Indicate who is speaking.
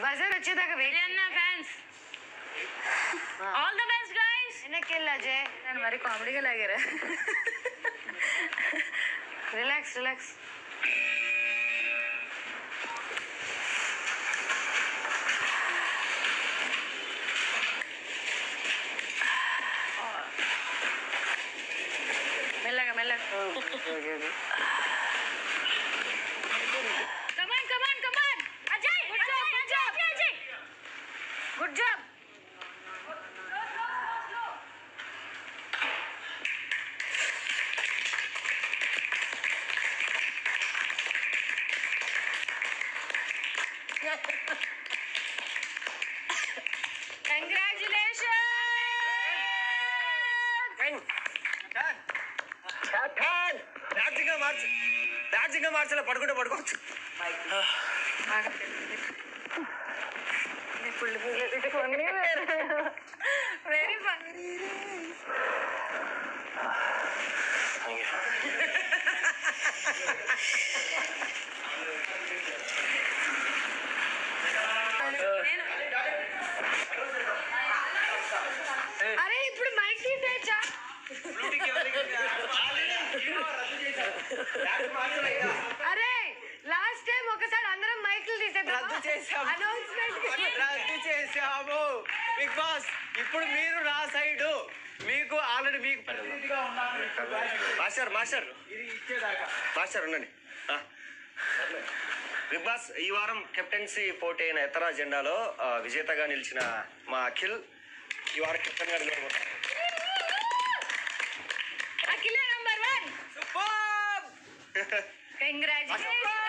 Speaker 1: Buzzer వచ్చేదాకా wait
Speaker 2: అన్న fans all the best guys
Speaker 1: వెనక్కి వెళ్ళు అజయ్
Speaker 2: నేను మరి కామెడీగా లాగారా
Speaker 1: రిలాక్స్ రిలాక్స్
Speaker 2: మెల్లగా మెల్లగా come on come on come on Ajay good job good job Ajay good job congratulation
Speaker 3: రాజ్యంగా మార్చు రాజ్యంగా మార్చలే పడుకుంటే పడుకోవచ్చు
Speaker 2: వెరీ ఫన్నీ
Speaker 1: అరే ఇప్పుడు మైక్ తీసేయచ్చా అరే లాస్ట్ టైం ఒకసారి అందరం మైకులు
Speaker 3: రద్దు చేసాం.
Speaker 1: అనౌన్స్మెంట్
Speaker 3: రద్దు చేసాము బిగ్ బాస్ ఇప్పుడు మీరు నా సైడు మీకు ఆల్రెడీ మీకు ప్రతినిధిగా ఉన్నాను మాస్టర్ మాస్టర్ మాస్టర్ ఉండండి ఆ. బిగ్ బాస్ ఈ వారం కెప్టెన్సీ పోటీ అయిన ఇతర జెండాలో ఆ, విజేతగా నిలిచిన మా అఖిల్ ఈ వారం కెప్టెన్ గా నిలబడబోతున్నారు.
Speaker 2: Akhila number one
Speaker 3: super!
Speaker 2: Congratulation